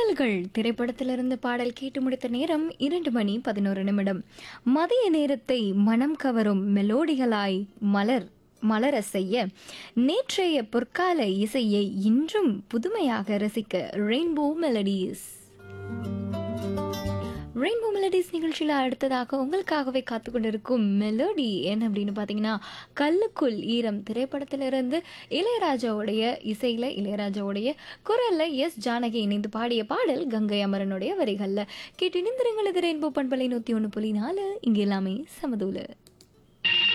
நிழல்கள் திரைப்படத்திலிருந்து பாடல் கேட்டு முடித்த நேரம் இரண்டு மணி பதினோரு நிமிடம் மதிய நேரத்தை மனம் கவரும் மெலோடிகளாய் மலர் மலர செய்ய நேற்றைய பொற்கால இசையை இன்றும் புதுமையாக ரசிக்க ரெயின்போ மெலடிஸ் ரெயின்போ மெலடிஸ் நிகழ்ச்சியில் அடுத்ததாக உங்களுக்காகவே காத்து கொண்டிருக்கும் மெலோடி என்ன அப்படின்னு பார்த்தீங்கன்னா கல்லுக்குள் ஈரம் திரைப்படத்திலிருந்து இளையராஜாவுடைய இசையில் இளையராஜாவுடைய குரலில் எஸ் ஜானகி இணைந்து பாடிய பாடல் கங்கை அமரனுடைய வரிகளில் கேட்டு இணைந்திருங்கள் இது ரெயின்போ பண்பலை நூற்றி ஒன்று புள்ளி நாலு இங்கே எல்லாமே சமதூல